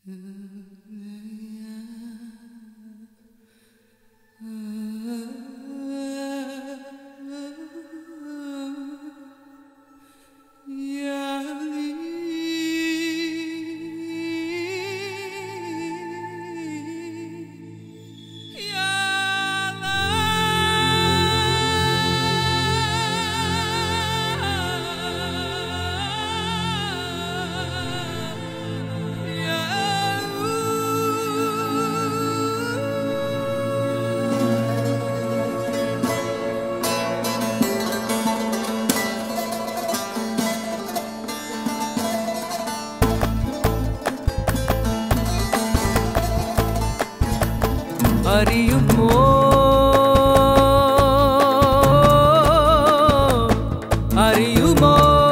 അറിയുമോ അറിയുമോ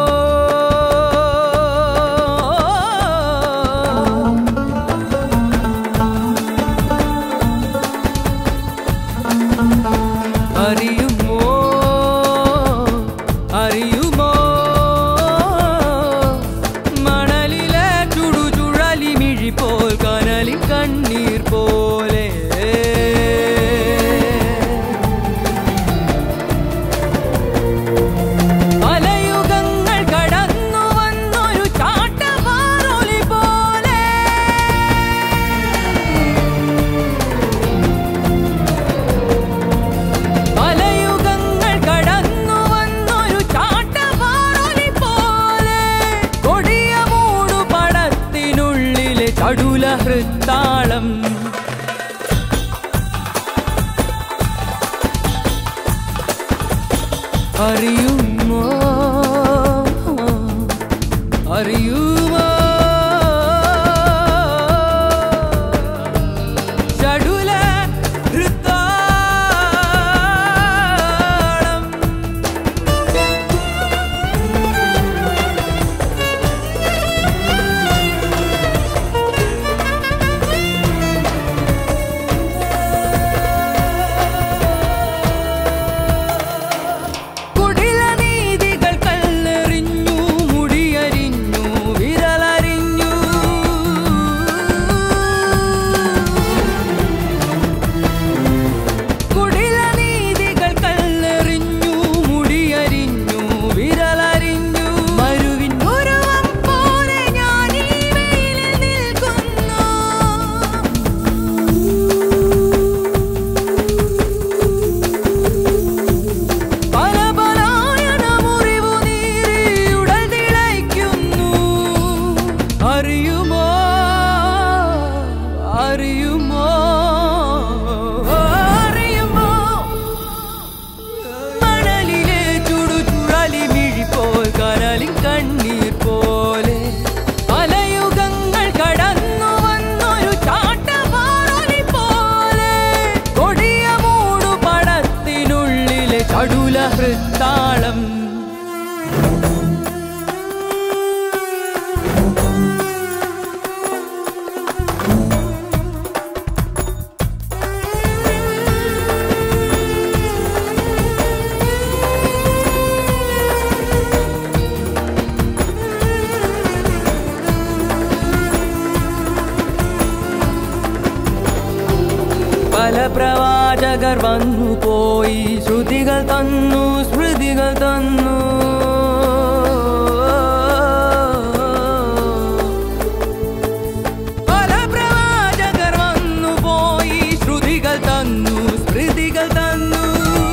അറിയുമോ അറിയുമോ മണലിലെ ചുടുചുഴലി മിഴി പോൽ കനലിൻ കണ്ണീർ പോലെ പലയുഗങ്ങൾ കടന്നു വന്നൊരു ചാട്ടവാറൊലി പോലെ പലയുഗങ്ങൾ കടന്നു വന്നൊരു ചാട്ടവാറൊലി പോലെ കൊടിയ മൂടുപടത്തിനുള്ളിലെ ചടുല ഹൃത്താളം അറിയുമോ അറിയുമോ ചടുല ഹൃത്താളം കുടില നീതികൾ കല്ലെറിഞ്ഞു മുടിയരിഞ്ഞു വിരലറിഞ്ഞു കുടില നീതികൾ കല്ലെറിഞ്ഞു മുടിയരിഞ്ഞു വിരലറിഞ്ഞു മരുവിൻ ഉരുവം പോലെ ഞാൻ ഈ വെയിലിൽ നിൽക്കുന്നു പല പലായന മുറിവു നീരിയുടൽ തിളയ്ക്കുന്നു അറിയുമോ അറിയുമോ അറിയുമോ മണലിലെ ചുടു ചുഴലി മിഴി പോൽ കനലിൻ കണ്ണീർ പോലെ പലയുഗങ്ങൾ കടന്നു വന്നൊരു ചാട്ടവാറൊലി പോലെ കൊടിയ മൂടുപടത്തിനുള്ളിലെ ചടുല ഹൃത്താളം പല പ്രവാചകർ വന്നു പോയി ശ്രുതികൾ തന്നു സ്മൃതികൾ തന്നു പല പ്രവാചകർ വന്നു പോയി ശ്രുതികൾ തന്നു സ്മൃതികൾ തന്നു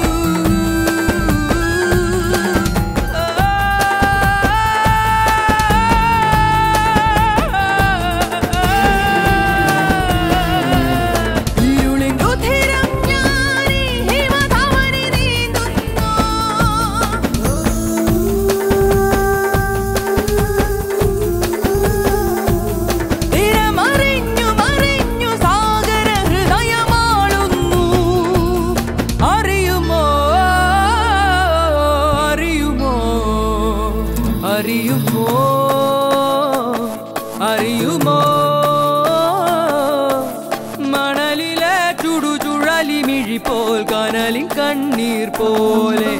ഇരുളിൻ രുധിരം ഞാനീ ഹിമധമനി നീന്തുന്നു തിരമറിഞ്ഞു മറിഞ്ഞു സാഗര ഹൃദയമാളുന്നു അറിയുമോ അറിയുമോ അറിയുമോ അറിയുമോ മണലിലെ ചുടുചുഴലി മിഴി പോൽ കനലിൻ കണ്ണീർ പോലെ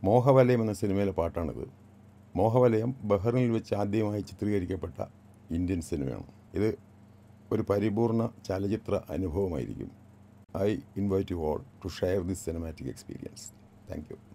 മോഹവലയം എന്ന സിനിമയിലെ പാട്ടാണിത് മോഹവലയം ബഹ്റിനിൽ വെച്ച് ആദ്യമായി ചിത്രീകരിക്കപ്പെട്ട ഇന്ത്യൻ സിനിമയാണ് ഇത് ഒരു പരിപൂർണ ചലച്ചിത്ര അനുഭവമായിരിക്കും I invite you all to share this cinematic experience thank U